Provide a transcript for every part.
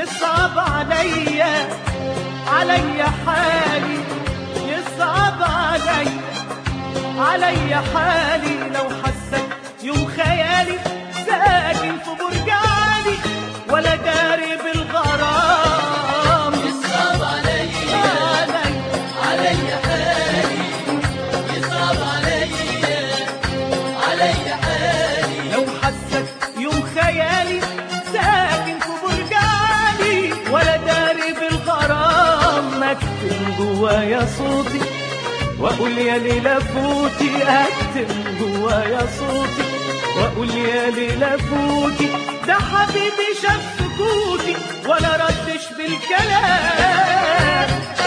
يصعب عليا عليا حالي يصعب عليا عليا حالي لو حسك يوم خيالي ساكن في برج عالي ولا داري بالغرام يصعب عليا علي عليا حالي يصعب عليا عليا حالي لو حسك يوم خيالي ساكن في برج عالي ولا داري بالغرام اكتم جوايا صوتي واقول يا ليلى فوتي اكتم جوايا صوتي واقول يا ليلى فوتي ده حبيبي شاف سكوتي ولا ردش بالكلام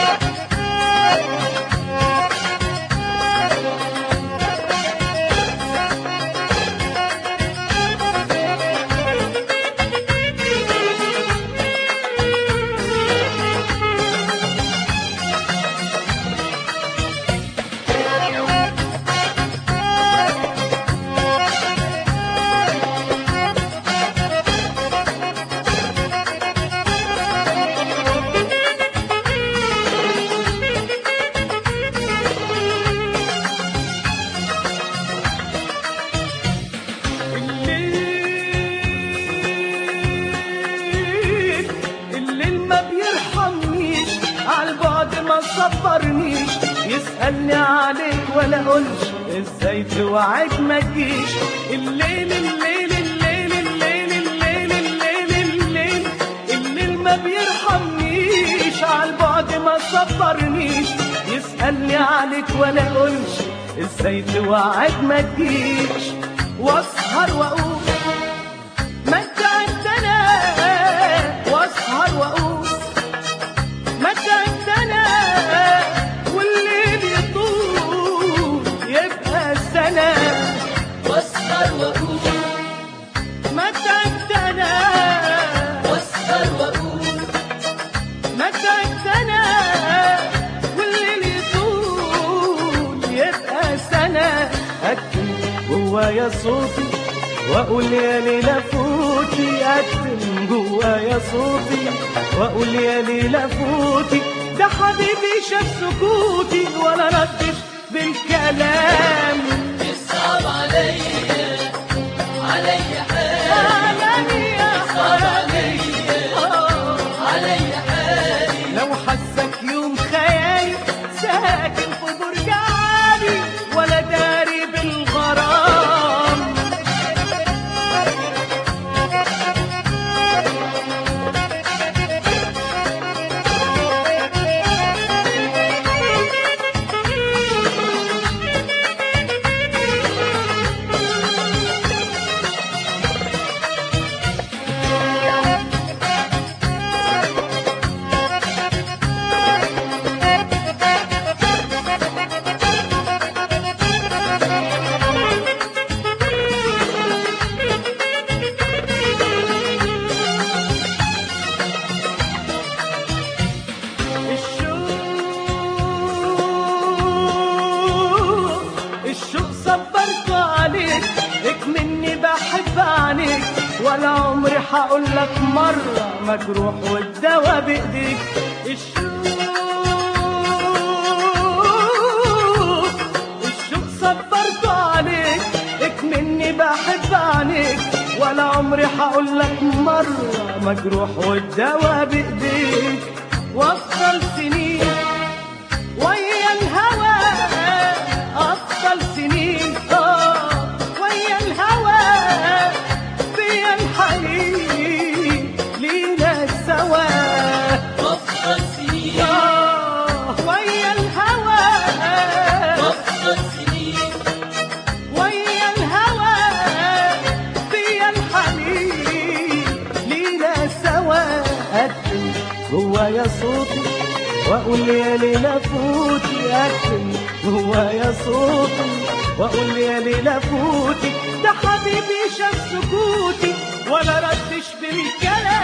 الليل الليل ما بيرحمنيش عالبعد ما صبرنيش يسألني عليك ولا قولش ازاي توعد ما تجيش الليل الليل الليل الليل الليل الليل الليل الليل ما بيرحمنيش عالبعد ما صبرنيش يسألني عليك ولا قولش ازاي توعد ما تجيش واسهر واقول ما تعبتنا واسهر واقول ما تعبتنا والليل يطول يبقى سنة واسهر واقول ما تعبتنا واسهر واقول ما تعبتنا والليل يطول يبقى سنة أكتم جوايا صوتي وأقول يا ليلى فوتي أكتم جوايا صوتي وأقول يا ليلى فوتي ده حبيبي شاف سكوتي ولا ردش بالكلام يصعب عليا عليا حالي عالمي يا يصعب حبيبي عليا عليا حالي لو حسك يوم خيالي ساكن في برج عالي ولا داري بالغرام الشوق الشوق صبرت عليك مني بحب عنيك ولا عمري هقول لك مرة مجروح والدوا بإيديك الشوق الشوق صبرت عليك مني بحب عنيك ولا عمري هقول لك مرة مجروح والدوا بإيديك وافضل سنين ويا الهوى أفضل سنين آه ويا الهوى فيا الحنين لينا سوا وافضل سنين آه ويا الهوى وافضل سنين ويا الهوى فيا الحنين لينا سوا أكتم جوايا صوتي وأقول يا ليلى فوتي أكتم جوايا صوتي وأقول يا ليلى فوتي ده حبيبي شاف سكوتي ولا ردش بالكلام